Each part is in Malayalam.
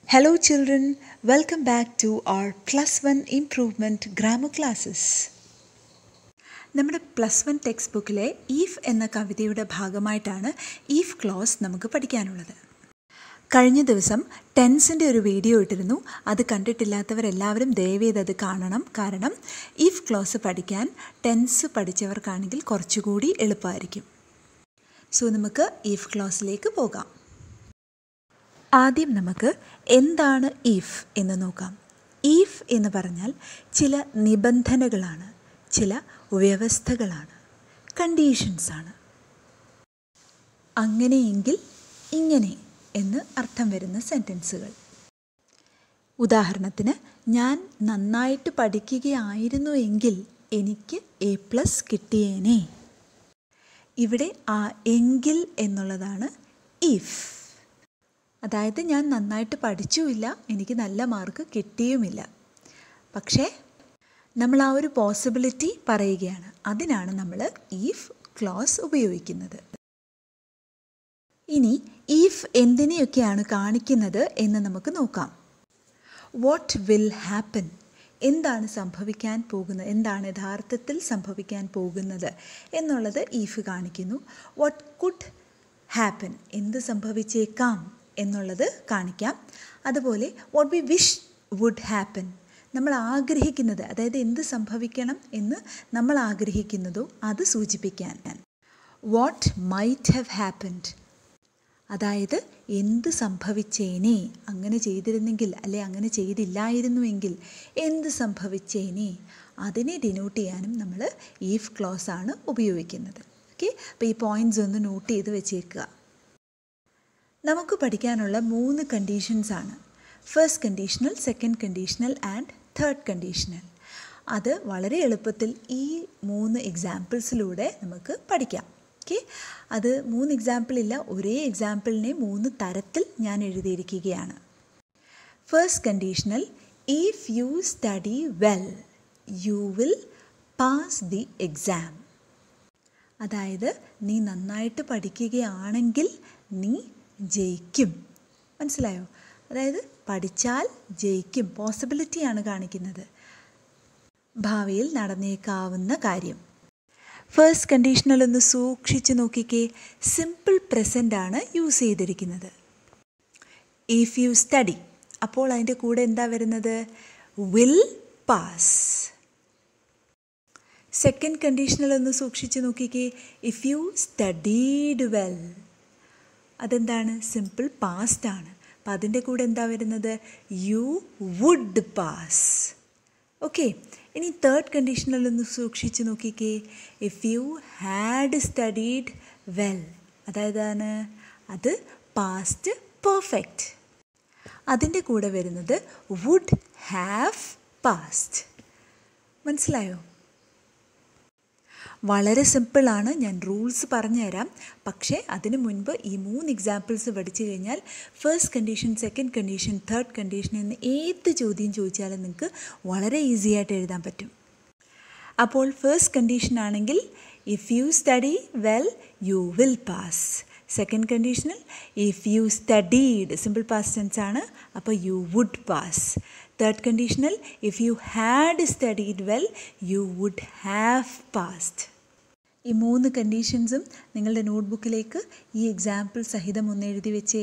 Hello, children. Welcome back to our Plus One Improvement Grammar Classes. നമ്മുടെ പ്ലസ് വൺ ടെക്സ്റ്റ് ബുക്കിലെ ഈഫ് എന്ന കവിതയുടെ ഭാഗമായിട്ടാണ് ഈഫ് ക്ലോസ് നമുക്ക് പഠിക്കാനുള്ളത് കഴിഞ്ഞ ദിവസം ടെൻസിൻ്റെ ഒരു വീഡിയോ ഇട്ടിരുന്നു അത് കണ്ടിട്ടില്ലാത്തവരെല്ലാവരും ദയവേത് അത് കാണണം കാരണം ഈഫ് ക്ലോസ് പഠിക്കാൻ ടെൻസ് പഠിച്ചവർക്കാണെങ്കിൽ കുറച്ചുകൂടി എളുപ്പമായിരിക്കും സോ നമുക്ക് ഈഫ് ക്ലോസിലേക്ക് പോകാം ആദ്യം നമുക്ക് എന്താണ് ഈഫ് എന്ന് നോക്കാം ഈഫ് എന്ന് പറഞ്ഞാൽ ചില നിബന്ധനകളാണ് ചില വ്യവസ്ഥകളാണ് കണ്ടീഷൻസാണ് അങ്ങനെയെങ്കിൽ ഇങ്ങനെ എന്ന് അർത്ഥം വരുന്ന സെൻറ്റൻസുകൾ ഉദാഹരണത്തിന് ഞാൻ നന്നായിട്ട് പഠിക്കുകയായിരുന്നു എങ്കിൽ എനിക്ക് എ പ്ലസ് കിട്ടിയേനെ ഇവിടെ ആ എങ്കിൽ എന്നുള്ളതാണ് ഇഫ് അതായത് ഞാൻ നന്നായിട്ട് പഠിച്ചുമില്ല എനിക്ക് നല്ല മാർക്ക് കിട്ടിയുമില്ല പക്ഷേ നമ്മൾ ആ ഒരു പോസിബിലിറ്റി പറയുകയാണ് അതിനാണ് നമ്മൾ ഈഫ് ക്ലോസ് ഉപയോഗിക്കുന്നത് ഇനി ഈഫ് എന്തിനെയൊക്കെയാണ് കാണിക്കുന്നത് എന്ന് നമുക്ക് നോക്കാം വാട്ട് വിൽ ഹാപ്പൻ എന്താണ് സംഭവിക്കാൻ പോകുന്നത് എന്താണ് യഥാർത്ഥത്തിൽ സംഭവിക്കാൻ പോകുന്നത് എന്നുള്ളത് ഈഫ് കാണിക്കുന്നു വാട്ട് കുഡ് ഹാപ്പൻ എന്ത് സംഭവിച്ചേക്കാം എന്നുള്ളത് കാണിക്കാം അതുപോലെ what we wish would happen നമ്മൾ ആഗ്രഹിക്കുന്നത് അതായത് എന്ത് സംഭവിക്കണം എന്ന് നമ്മൾ ആഗ്രഹിക്കുന്നതോ അത് സൂചിപ്പിക്കാൻ വാട്ട് മൈറ്റ് ഹാവ് ഹാപ്പൻഡ് അതായത് എന്ത് സംഭവിച്ചേനെ അങ്ങനെ ചെയ്തിരുന്നെങ്കിൽ അല്ലെ അങ്ങനെ ചെയ്തില്ലായിരുന്നുവെങ്കിൽ എന്ത് സംഭവിച്ചേനെ അതിനെ ഡിനോട്ട് ചെയ്യാനും നമ്മൾ ഈഫ് ക്ലോസ് ആണ് ഉപയോഗിക്കുന്നത് ഓക്കെ അപ്പോൾ ഈ പോയിൻറ്റ്സ് ഒന്ന് നോട്ട് ചെയ്ത് വെച്ചേക്കുക നമുക്ക് പഠിക്കാനുള്ള മൂന്ന് കണ്ടീഷൻസ് ആണ് first conditional second conditional and third conditional അത് വളരെ എളുപ്പത്തിൽ ഈ മൂന്ന് എക്സാമ്പിൾസിലൂടെ നമുക്ക് പഠിക്കാം ഓക്കെ അത് മൂന്ന് എക്സാമ്പിൾ ഇല്ല ഒരേ എക്സാമ്പിളിനെ മൂന്ന് തരത്തിൽ ഞാൻ എഴുതിയിരിക്കുകയാണ് first conditional if you study well you will pass the exam അതായത് നീ നന്നായിട്ട് പഠിക്കുകയാണെങ്കിൽ നീ ജയിക്കും മനസ്സിലായോ അതായത് പഠിച്ചാൽ ജയിക്കും പോസിബിലിറ്റിയാണ് കാണിക്കുന്നത് ഭാവിയിൽ നടന്നേക്കാവുന്ന കാര്യം ഫസ്റ്റ് കണ്ടീഷണൽ ഒന്ന് സൂക്ഷിച്ച് നോക്കിക്കേ സിമ്പിൾ പ്രസൻ്റ് ആണ് യൂസ് ചെയ്തിരിക്കുന്നത് ഇഫ് യു സ്റ്റഡി അപ്പോൾ അതിൻ്റെ കൂടെ എന്താ വരുന്നത് വിൽ പാസ് സെക്കൻഡ് കണ്ടീഷണൽ ഒന്ന് സൂക്ഷിച്ച് നോക്കിക്കേ ഇഫ് യു സ്റ്റഡീഡ് വെൽ അതെന്താണ് സിമ്പിൾ പാസ്റ്റ് ആണ് അപ്പം അതിൻ്റെ കൂടെ എന്താ വരുന്നത് യു വുഡ് പാസ് ഓക്കെ ഇനി തേർഡ് കണ്ടീഷനിൽ ഒന്ന് സൂക്ഷിച്ച് നോക്കിക്കേ if you had studied well അതായതാണ് അത് പാസ്റ്റ് പെർഫെക്റ്റ് അതിൻ്റെ കൂടെ വരുന്നത് വുഡ് ഹാവ് പാസ്റ്റ് മനസ്സിലായോ വളരെ സിമ്പിളാണ് ഞാൻ റൂൾസ് പറഞ്ഞുതരാം പക്ഷേ അതിന് മുൻപ് ഈ മൂന്ന് എക്സാമ്പിൾസ് പഠിച്ചു കഴിഞ്ഞാൽ first condition second condition third condition എന്ന് ഏത് ചോദ്യം ചോദിച്ചാലും നിങ്ങൾക്ക് വളരെ ഈസി ആയിട്ട് എഴുതാൻ പറ്റും അപ്പോൾ ഫസ്റ്റ് കണ്ടീഷൻ ആണെങ്കിൽ if you study well you will pass second കണ്ടീഷനിൽ if you studied simple past tense ആണ് അപ്പോൾ you would pass third conditional if you had studied well you would have passed ഈ മൂന്ന് കണ്ടീഷൻസും നിങ്ങളുടെ നോട്ട്ബുക്കിലേക്ക് ഈ എക്സാമ്പിൾ സഹിതം ഒന്ന് എഴുതി വെച്ചേ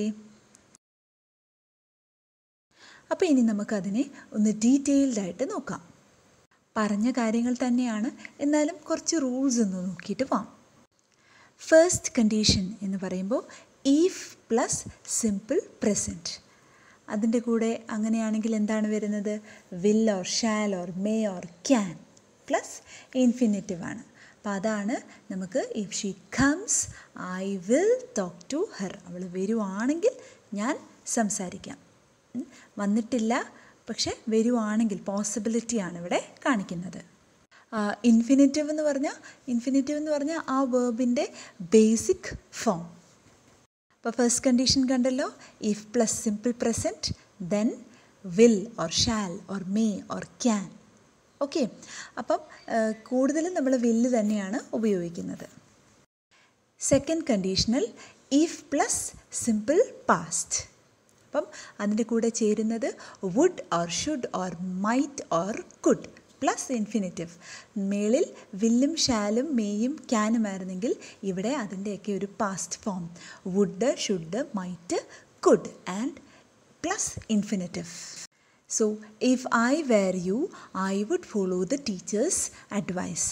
അപ്പോൾ ഇനി നമുക്കതിനെ ഒന്ന് ഡീറ്റെയിൽഡായിട്ട് നോക്കാം പറഞ്ഞ കാര്യങ്ങൾ തന്നെയാണ് എന്നാലും കുറച്ച് റൂൾസ് ഒന്ന് നോക്കിയിട്ട് പോവാം ഫസ്റ്റ് കണ്ടീഷൻ എന്ന് പറയുമ്പോൾ ഈഫ് പ്ലസ് സിമ്പിൾ പ്രസൻറ്റ് അതിൻ്റെ കൂടെ അങ്ങനെയാണെങ്കിൽ എന്താണ് വരുന്നത് will or shall or may or can plus infinitive ആണ് അപ്പോൾ അതാണ് നമുക്ക് if she comes I will talk to her അവൾ വരുവാണെങ്കിൽ ഞാൻ സംസാരിക്കാം വന്നിട്ടില്ല പക്ഷെ വരുവാണെങ്കിൽ പോസിബിലിറ്റിയാണ് ഇവിടെ കാണിക്കുന്നത് ഇൻഫിനിറ്റീവ് എന്ന് പറഞ്ഞാൽ ഇൻഫിനിറ്റീവ് എന്ന് പറഞ്ഞാൽ ആ വേർബിൻ്റെ ബേസിക് ഫോം അപ്പോൾ ഫസ്റ്റ് കണ്ടീഷൻ കണ്ടല്ലോ if plus simple present then will or shall or may or can okay അപ്പം കൂടുതലും നമ്മൾ വില്ല് തന്നെയാണ് ഉപയോഗിക്കുന്നത് second conditional if plus simple past അപ്പം അതിൻ്റെ കൂടെ ചേരുന്നത് would or should or might or could plus infinitive മേളിൽ വില്ലും ഷാലും മേയും ക്യാനുമായിരുന്നെങ്കിൽ ഇവിടെ അതിൻ്റെയൊക്കെ ഒരു past form would should might could and plus infinitive so if I wear U I would follow the teacher's advice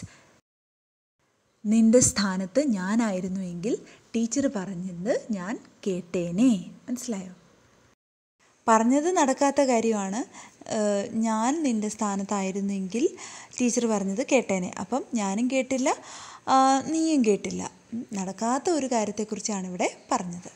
നിന്റെ സ്ഥാനത്ത് ഞാനായിരുന്നുവെങ്കിൽ ടീച്ചർ പറഞ്ഞത് ഞാൻ കേട്ടേനെ മനസ്സിലായോ പറഞ്ഞത് നടക്കാത്ത കാര്യമാണ് ഏഹ് ഞാൻ നിൻ്റെ സ്ഥാനത്തായിരുന്നെങ്കിൽ ടീച്ചർ പറഞ്ഞത് കേട്ടേനെ അപ്പം ഞാനും കേട്ടില്ല ആ, നീയും കേട്ടില്ല ഉം, നടക്കാത്ത ഒരു കാര്യത്തെക്കുറിച്ചാണ് ഇവിടെ പറഞ്ഞത്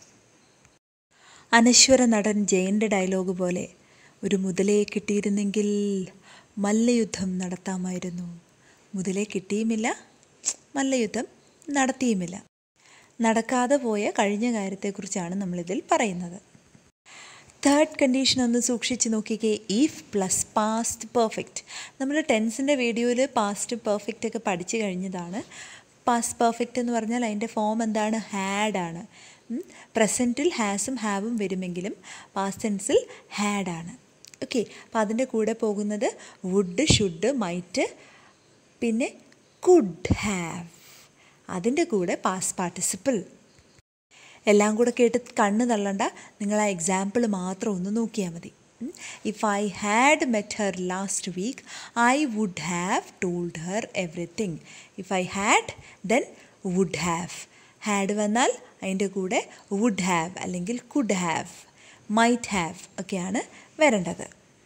അനശ്വര നടൻ ജയൻ്റെ ഡയലോഗ് പോലെ ഒരു മുതലയെ കിട്ടിയിരുന്നെങ്കിൽ മല്ലയുദ്ധം നടത്താമായിരുന്നു മുതലേ കിട്ടിയുമില്ല മല്ലയുദ്ധം നടത്തിയുമില്ല നടക്കാതെ പോയ കഴിഞ്ഞ കാര്യത്തെക്കുറിച്ചാണ് നമ്മളിതിൽ പറയുന്നത് തേർഡ് കണ്ടീഷൻ ഒന്ന് സൂക്ഷിച്ച് നോക്കിക്കേ ഇഫ് പ്ലസ് പാസ്റ്റ് പെർഫെക്റ്റ് നമ്മൾ ടെൻസിൻ്റെ വീഡിയോയിൽ പാസ്റ്റ് പെർഫെക്റ്റ് ഒക്കെ പഠിച്ചു കഴിഞ്ഞതാണ് പാസ്റ്റ് പെർഫെക്റ്റ് എന്ന് പറഞ്ഞാൽ അതിൻ്റെ ഫോം എന്താണ് ഹാഡാണ് പ്രസൻറ്റിൽ ഹാസും ഹാവും വരുമെങ്കിലും പാസ്റ്റ് ടെൻസിൽ ഹാഡാണ് ഓക്കെ അപ്പോൾ അതിൻ്റെ കൂടെ പോകുന്നത് വുഡ് ഷുഡ് മൈറ്റ് പിന്നെ കുഡ് ഹാവ് അതിൻ്റെ കൂടെ പാസ്റ്റ് പാർട്ടിസിപ്പിൾ എല്ലാം കൂടെ കേട്ട് കണ്ണ് തള്ളണ്ട നിങ്ങൾ ആ എക്സാമ്പിൾ മാത്രം ഒന്ന് നോക്കിയാൽ മതി if I had met her last week I would have told her everything if I had then would have had വന്നാൽ അതിൻ്റെ കൂടെ വുഡ് ഹാവ് അല്ലെങ്കിൽ കുഡ് ഹാവ് മൈറ്റ് ഹാവ് ഒക്കെയാണ് വരേണ്ടത്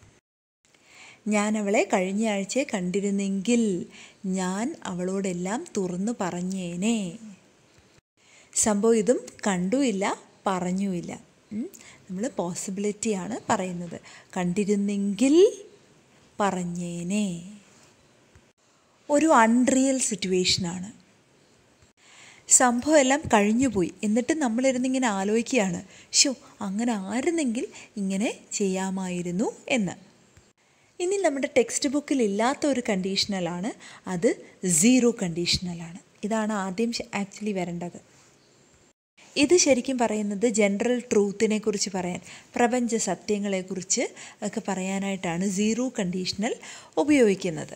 ഞാൻ അവളെ കഴിഞ്ഞ ആഴ്ച കണ്ടിരുന്നെങ്കിൽ ഞാൻ അവളോടെല്ലാം തുറന്നു പറഞ്ഞേനെ സംഭവം ഇതും കണ്ടുമില്ല പറഞ്ഞുമില്ല നമ്മൾ പോസിബിലിറ്റിയാണ് പറയുന്നത് കണ്ടിരുന്നെങ്കിൽ പറഞ്ഞേനെ ഒരു അൺറിയൽ സിറ്റുവേഷനാണ് സംഭവം എല്ലാം കഴിഞ്ഞുപോയി എന്നിട്ട് നമ്മളിരുന്നിങ്ങനെ ആലോചിക്കുകയാണ് ഷോ അങ്ങനെ ആയിരുന്നെങ്കിൽ ഇങ്ങനെ ചെയ്യാമായിരുന്നു എന്ന് ഇനി നമ്മുടെ ടെക്സ്റ്റ് ബുക്കിൽ ഇല്ലാത്ത ഒരു കണ്ടീഷണലാണ് അത് സീറോ കണ്ടീഷണലാണ് ഇതാണ് ആദ്യം ആക്ച്വലി വരേണ്ടത് ഇത് ശരിക്കും പറയുന്നത് ജനറൽ ട്രൂത്തിനെ കുറിച്ച് പറയാൻ പ്രപഞ്ച സത്യങ്ങളെക്കുറിച്ച് ഒക്കെ പറയാനായിട്ടാണ് സീറോ കണ്ടീഷണൽ ഉപയോഗിക്കുന്നത്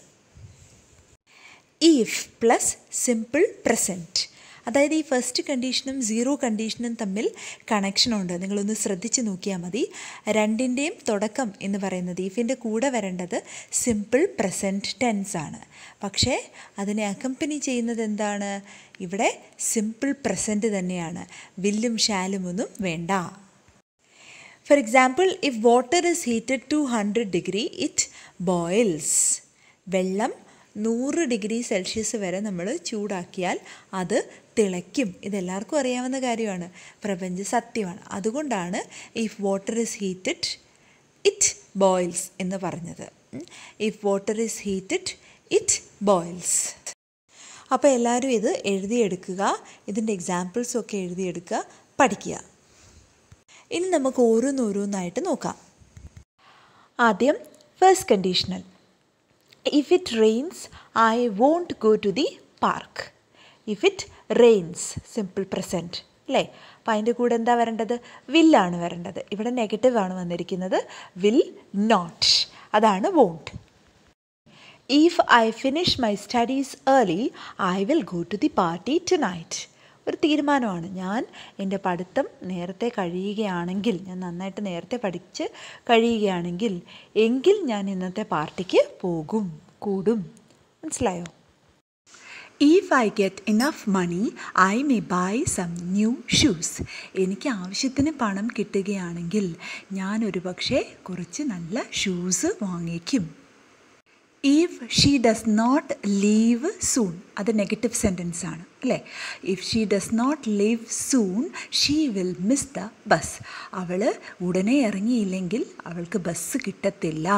ഇഫ് പ്ലസ് സിമ്പിൾ പ്രസൻറ്റ് അതായത് ഈ ഫസ്റ്റ് കണ്ടീഷനും സീറോ കണ്ടീഷനും തമ്മിൽ കണക്ഷനുണ്ട് നിങ്ങളൊന്ന് ശ്രദ്ധിച്ച് നോക്കിയാൽ മതി രണ്ടിൻ്റെയും തുടക്കം എന്ന് പറയുന്നത് ഇഫിൻ്റെ കൂടെ വരേണ്ടത് സിമ്പിൾ പ്രസൻറ്റ് ടെൻസ് ആണ് പക്ഷേ അതിനെ അക്കമ്പനി ചെയ്യുന്നത് എന്താണ് ഇവിടെ സിമ്പിൾ പ്രസൻറ്റ് തന്നെയാണ് വില്ലും ഷാലും ഒന്നും വേണ്ട for example if water is heated to hundred degree it boils വെള്ളം നൂറ് ഡിഗ്രി സെൽഷ്യസ് വരെ നമ്മൾ ചൂടാക്കിയാൽ അത് തിളയ്ക്കും ഇതെല്ലാവർക്കും അറിയാവുന്ന കാര്യമാണ് പ്രപഞ്ച സത്യമാണ് അതുകൊണ്ടാണ് if water is heated it boils എന്ന് പറഞ്ഞത് if water is heated it boils അപ്പോൾ എല്ലാവരും ഇത് എഴുതിയെടുക്കുക ഇതിൻ്റെ എക്സാമ്പിൾസും ഒക്കെ എഴുതിയെടുക്കുക പഠിക്കുക ഇനി നമുക്ക് ഓരോന്നോരോന്നായിട്ട് നോക്കാം ആദ്യം first conditional if it rains I won't go to the park if it rains simple present അല്ലേ അപ്പം അതിൻ്റെ കൂടെ എന്താ വരേണ്ടത് വില്ലാണ് വരേണ്ടത് ഇവിടെ നെഗറ്റീവ് ആണ് വന്നിരിക്കുന്നത് വിൽ നോട്ട് അതാണ് won't if I finish my studies early I will go to the party tonight ഒരു തീരുമാനമാണ് ഞാൻ എൻ്റെ പഠിത്തം നേരത്തെ കഴിയുകയാണെങ്കിൽ ഞാൻ നന്നായിട്ട് നേരത്തെ പഠിച്ച് കഴിയുകയാണെങ്കിൽ എങ്കിൽ ഞാൻ ഇന്നത്തെ പാർട്ടിക്ക് പോകും കൂടും മനസ്സിലായോ if I get enough money I may buy some new shoes എനിക്ക് ആവശ്യത്തിന് പണം കിട്ടുകയാണെങ്കിൽ ഞാൻ ഒരു പക്ഷേ കുറച്ച് നല്ല ഷൂസ് വാങ്ങിക്കും if she does not leave soon അത് നെഗറ്റീവ് സെൻറ്റൻസ് ആണ് അല്ലേ if she does not leave soon she will miss the bus അവൾ ഉടനെ ഇറങ്ങിയില്ലെങ്കിൽ അവൾക്ക് ബസ് കിട്ടത്തില്ല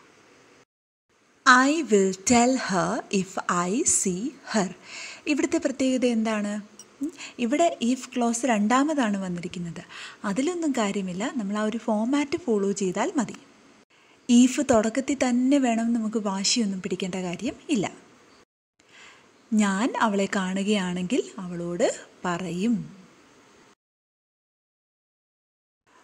I will tell her if I see her ഇവിടുത്തെ പ്രത്യേകത എന്താണ് ഇവിടെ ഇഫ് ക്ലോസ് രണ്ടാമതാണ് വന്നിരിക്കുന്നത് അതിലൊന്നും കാര്യമില്ല നമ്മൾ ആ ഒരു ഫോമാറ്റ് ഫോളോ ചെയ്താൽ മതി ഈഫ് തുടക്കത്തിൽ തന്നെ വേണം നമുക്ക് വാശിയൊന്നും പിടിക്കേണ്ട കാര്യം ഇല്ല ഞാൻ അവളെ കാണുകയാണെങ്കിൽ അവളോട് പറയും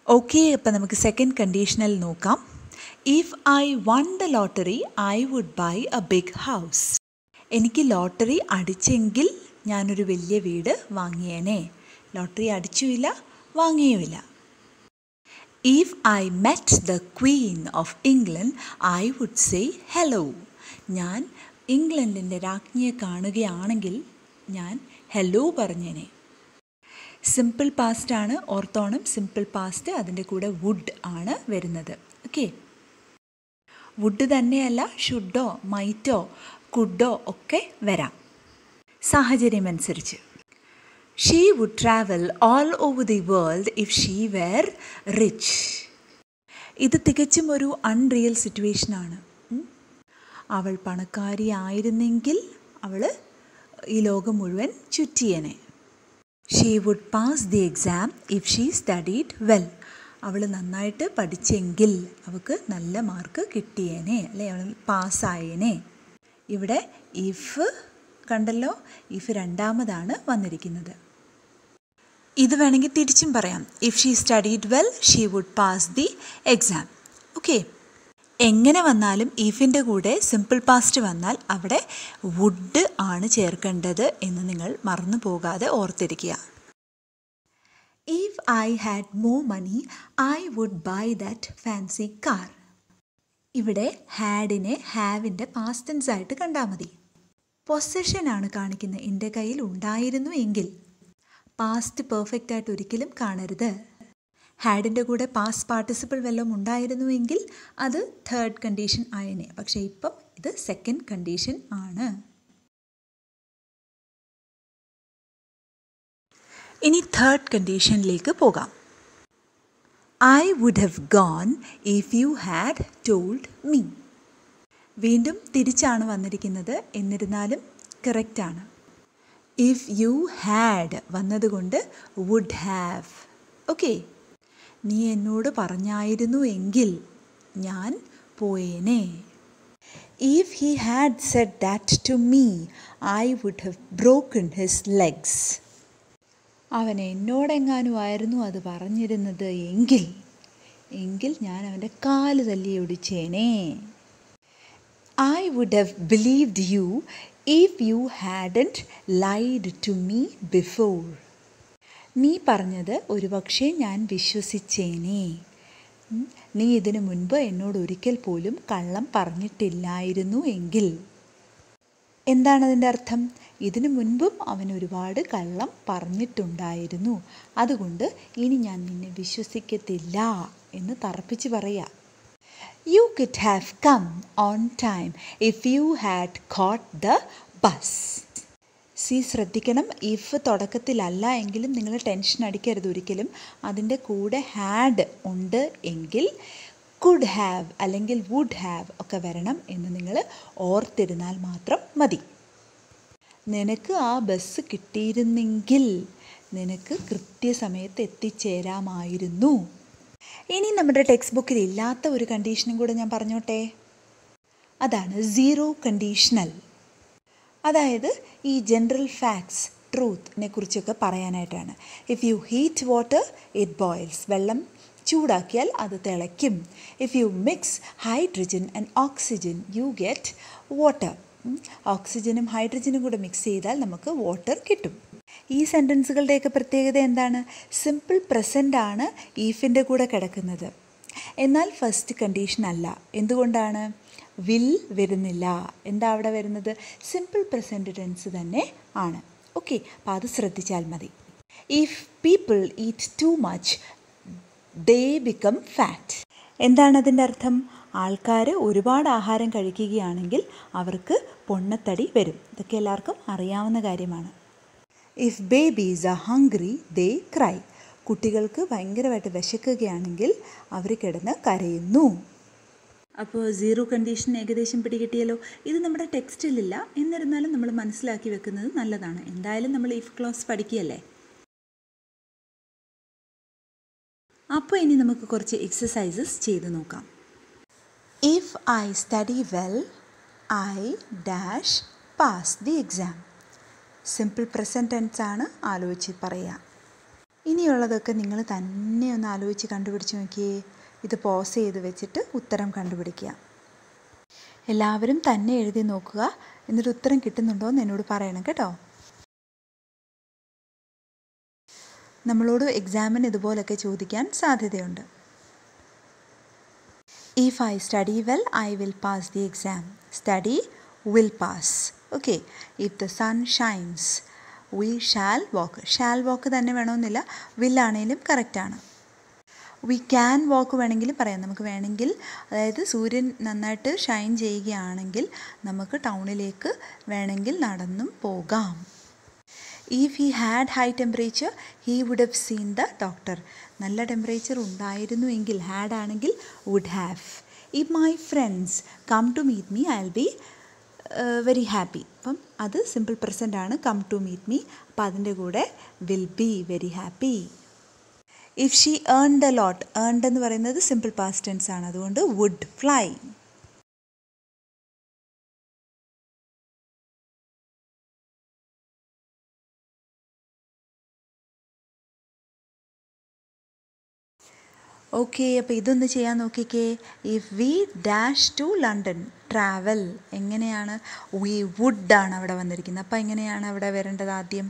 ഓക്കെ അപ്പം നമുക്ക് സെക്കൻഡ് കണ്ടീഷണൽ നോക്കാം if I won the lottery I would buy a big house എനിക്ക് ലോട്ടറി അടിച്ചെങ്കിൽ ഞാനൊരു വലിയ വീട് വാങ്ങിയേനെ ലോട്ടറി അടിച്ചുമില്ല വാങ്ങിയുമില്ല if I met the queen of England I would say hello ഞാൻ ഇംഗ്ലണ്ടിൻ്റെ രാജ്ഞിയെ കാണുകയാണെങ്കിൽ ഞാൻ ഹലോ പറഞ്ഞേനെ സിമ്പിൾ പാസ്റ്റ് ആണ് ഓർത്തോണം സിമ്പിൾ പാസ്റ്റ് അതിൻ്റെ കൂടെ വുഡ് ആണ് വരുന്നത് ഓക്കെ വുഡ് തന്നെയല്ല ഷുഡോ മൈറ്റോ കുഡോ ഒക്കെ വരാം സാഹചര്യമനുസരിച്ച് she would travel all over the world if she were rich ഇത് തികച്ചും ഒരു അൺറിയൽ സിറ്റുവേഷനാണ് അവൾ പണക്കാരിയായിരുന്നെങ്കിൽ അവൾ ഈ ലോകം മുഴുവൻ ചുറ്റിയനെ she would pass the exam if she studied well അവൾ നന്നായിട്ട് പഠിച്ചെങ്കിൽ അവൾക്ക് നല്ല മാർക്ക് കിട്ടിയേനെ അല്ലെ അവൾ പാസ്സായേനെ ഇവിടെ ഇഫ് കണ്ടല്ലോ ഇഫ് രണ്ടാമതാണ് വന്നിരിക്കുന്നത് ഇത് വേണമെങ്കിൽ തിരിച്ചും പറയാം if she studied well she would pass the exam okay എങ്ങനെ വന്നാലും ഇഫിൻ്റെ കൂടെ സിമ്പിൾ പാസ്റ്റ് വന്നാൽ അവിടെ വുഡ് ആണ് ചേർക്കേണ്ടത് എന്ന് നിങ്ങൾ മറന്നു പോകാതെ ഓർത്തിരിക്കുക if I had more money I would buy that fancy car ഇവിടെ ഹാഡിനെ ഹാവിൻ്റെ പാസ്റ്റൻസ് ആയിട്ട് കണ്ടാൽ മതി പൊസഷനാണ് കാണിക്കുന്നത് എൻ്റെ കയ്യിൽ ഉണ്ടായിരുന്നു എങ്കിൽ പാസ്റ്റ് പെർഫെക്റ്റ് ആയിട്ട് ഒരിക്കലും കാണരുത് ഹാഡിൻ്റെ കൂടെ പാസ്റ്റ് പാർട്ടിസിപ്പിൾ വല്ലതും ഉണ്ടായിരുന്നുവെങ്കിൽ അത് തേർഡ് കണ്ടീഷൻ ആയനെ പക്ഷേ ഇപ്പം ഇത് സെക്കൻഡ് കണ്ടീഷൻ ആണ് ഇനി തേർഡ് കണ്ടീഷനിലേക്ക് പോകാം I would have gone if you had told me വീണ്ടും തിരിച്ചാണ് വന്നിരിക്കുന്നത് എന്നിരുന്നാലും കറക്റ്റാണ് ഇഫ് യു ഹാഡ് വന്നതുകൊണ്ട് വുഡ് ഹാവ് ഓക്കെ നീ എന്നോട് പറഞ്ഞായിരുന്നു എങ്കിൽ ഞാൻ പോയേനെ if he had said that to me I would have broken his legs അവൻ എന്നോടെങ്ങാനും ആയിരുന്നു അത് പറഞ്ഞിരുന്നത് എങ്കിൽ എങ്കിൽ ഞാൻ അവൻ്റെ കാല് തല്ലി ഒടിച്ചേനെ I would have believed you if you hadn't lied to me before നീ പറഞ്ഞത് ഒരുപക്ഷെ ഞാൻ വിശ്വസിച്ചേനെ നീ ഇതിനു മുൻപ് എന്നോട് ഒരിക്കൽ പോലും കള്ളം പറഞ്ഞിട്ടില്ലായിരുന്നു എങ്കിൽ എന്താണ് അതിൻ്റെ അർത്ഥം ഇതിനു മുൻപും അവൻ ഒരുപാട് കള്ളം പറഞ്ഞിട്ടുണ്ടായിരുന്നു അതുകൊണ്ട് ഇനി ഞാൻ നിന്നെ വിശ്വസിക്കത്തില്ല എന്ന് തറപ്പിച്ച് പറയാം you could have come on time if you had caught the bus സി ശ്രദ്ധിക്കണം ഇഫ് തുടക്കത്തിലല്ല എങ്കിലും നിങ്ങൾ ടെൻഷൻ അടിക്കരുത് ഒരിക്കലും അതിൻ്റെ കൂടെ ഹാഡ് ഉണ്ട് എങ്കിൽ കുഡ് ഹാവ് അല്ലെങ്കിൽ വുഡ് ഹാവ് ഒക്കെ വരണം എന്ന് നിങ്ങൾ ഓർത്തിരുന്നാൽ മാത്രം മതി നിനക്ക് ആ ബസ് കിട്ടിയിരുന്നെങ്കിൽ നിനക്ക് കൃത്യസമയത്ത് എത്തിച്ചേരാമായിരുന്നു ഇനി നമ്മുടെ ടെക്സ്റ്റ് ബുക്കിൽ ഇല്ലാത്ത ഒരു കണ്ടീഷനും കൂടെ ഞാൻ പറഞ്ഞോട്ടെ അതാണ് സീറോ കണ്ടീഷണൽ അതായത് ഈ ജനറൽ ഫാക്ട്സ് ട്രൂത്തിനെ കുറിച്ചൊക്കെ പറയാനായിട്ടാണ് if you heat water it boils വെള്ളം ചൂടാക്കിയാൽ അത് തിളയ്ക്കും if you mix hydrogen and oxygen you get water ഓക്സിജനും ഹൈഡ്രജനും കൂടെ മിക്സ് ചെയ്താൽ നമുക്ക് വാട്ടർ കിട്ടും ഈ സെൻറ്റൻസുകളുടെയൊക്കെ പ്രത്യേകത എന്താണ് സിമ്പിൾ പ്രസൻ്റ് ആണ് ഈഫിൻ്റെ കൂടെ കിടക്കുന്നത് എന്നാൽ ഫസ്റ്റ് കണ്ടീഷൻ അല്ല എന്തുകൊണ്ടാണ് വിൽ വരുന്നില്ല എന്താ അവിടെ വരുന്നത് സിമ്പിൾ പ്രസൻറ്റ് ടെൻസ് തന്നെ ആണ് ഓക്കെ അപ്പോൾ അത് ശ്രദ്ധിച്ചാൽ മതി if people eat too much they become fat എന്താണ് അതിൻ്റെ അർത്ഥം ആൾക്കാർ ഒരുപാട് ആഹാരം കഴിക്കുകയാണെങ്കിൽ അവർക്ക് പൊണ്ണത്തടി വരും ഇതൊക്കെ എല്ലാവർക്കും അറിയാവുന്ന കാര്യമാണ് if babies are hungry they cry കുട്ടികൾക്ക് ഭയങ്കരമായിട്ട് വിശക്കുകയാണെങ്കിൽ അവർ കിടന്ന് കരയുന്നു അപ്പോൾ സീറോ കണ്ടീഷൻ ഏകദേശം പിടികിട്ടിയല്ലോ ഇത് നമ്മുടെ ടെക്സ്റ്റിലില്ല എന്നിരുന്നാലും നമ്മൾ മനസ്സിലാക്കി വെക്കുന്നത് നല്ലതാണ് എന്തായാലും നമ്മൾ ഇഫ് ക്ലോസ് പഠിക്കുകയല്ലേ അപ്പോൾ ഇനി നമുക്ക് കുറച്ച് എക്സസൈസസ് ചെയ്ത് നോക്കാം if I study well I dash pass the exam simple present tense ആണ് ആലോചിച്ച് പറയാം ഇനിയുള്ളതൊക്കെ നിങ്ങൾ തന്നെ ഒന്ന് ആലോചിച്ച് കണ്ടുപിടിച്ച് നോക്കിയേ ഇത് പോസ് ചെയ്ത് വെച്ചിട്ട് ഉത്തരം കണ്ടുപിടിക്കുക എല്ലാവരും തന്നെ എഴുതി നോക്കുക എന്നിട്ട് ഉത്തരം കിട്ടുന്നുണ്ടോ എന്ന് എന്നോട് പറയണം കേട്ടോ നമ്മളോട് എക്സാമിന് ഇതുപോലൊക്കെ ചോദിക്കാൻ സാധ്യതയുണ്ട് if I study well I will pass the exam study will pass okay if the sun shines we shall walk shall walk തന്നെ വേണമെന്നില്ല വില്ലാണേലും കറക്റ്റാണ് വി ക്യാൻ വാക്ക് വേണമെങ്കിൽ പറയാം നമുക്ക് വേണമെങ്കിൽ അതായത് സൂര്യൻ നന്നായിട്ട് ഷൈൻ ചെയ്യുകയാണെങ്കിൽ നമുക്ക് ടൗണിലേക്ക് വേണമെങ്കിൽ നടന്നും പോകാം if he had high temperature he would have seen the doctor നല്ല ടെമ്പറേച്ചർ ഉണ്ടായിരുന്നു എങ്കിൽ ഹാഡ് ആണെങ്കിൽ would have if my friends come to meet me I will be very happy അപ്പം അത് സിമ്പിൾ പ്രസൻ്റ് ആണ് കം ടു മീറ്റ് മീ അപ്പം അതിൻ്റെ കൂടെ will be very happy if she earned a lot earned എന്ന് പറയുന്നത് സിമ്പിൾ പാസ്റ്റ് ടെൻസ് ആണ് അതുകൊണ്ട് വുഡ് ഫ്ലൈ ഓക്കെ അപ്പോൾ ഇതൊന്ന് ചെയ്യാൻ നോക്കിക്കേ if we dash to London travel എങ്ങനെയാണ് വി വുഡ് ആണ് അവിടെ വന്നിരിക്കുന്നത് അപ്പോൾ എങ്ങനെയാണ് അവിടെ വരേണ്ടത് ആദ്യം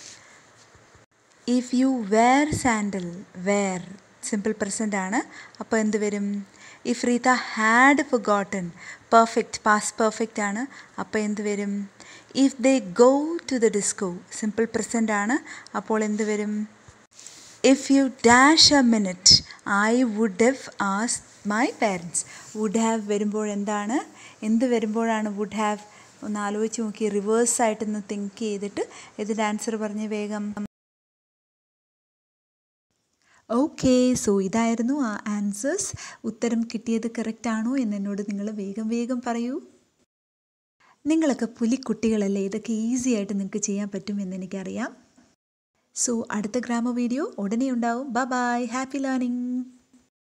if you wear sandal wear simple present ആണ് അപ്പോൾ എന്ത് വരും if Rita had forgotten perfect past perfect ആണ് അപ്പോൾ എന്ത് വരും if they go to the disco simple present ആണ് അപ്പോൾ എന്ത് വരും if you dash a minute I would have as my parents would have വരുമ്പോൾ എന്താണ് എന്ത് വരുമ്പോഴാണ് വുഡ് ഹാവ് ഒന്ന് ആലോചിച്ച് നോക്കി റിവേഴ്സായിട്ടൊന്ന് തിങ്ക് ചെയ്തിട്ട് ഇതിൻ്റെ ആൻസർ പറഞ്ഞ് വേഗം ഓക്കെ സോ ഇതായിരുന്നു ആ ആൻസേഴ്സ് ഉത്തരം കിട്ടിയത് കറക്റ്റ് ആണോ എന്ന് എന്നോട് നിങ്ങൾ വേഗം വേഗം പറയൂ നിങ്ങളൊക്കെ പുലിക്കുട്ടികളല്ലേ ഇതൊക്കെ ഈസി ആയിട്ട് നിങ്ങൾക്ക് ചെയ്യാൻ പറ്റുമെന്ന് എനിക്കറിയാം സോ അടുത്ത ഗ്രാമ വീഡിയോ ഉടനെ ഉണ്ടാവും ബ ബൈ ഹാപ്പി ലേണിംഗ്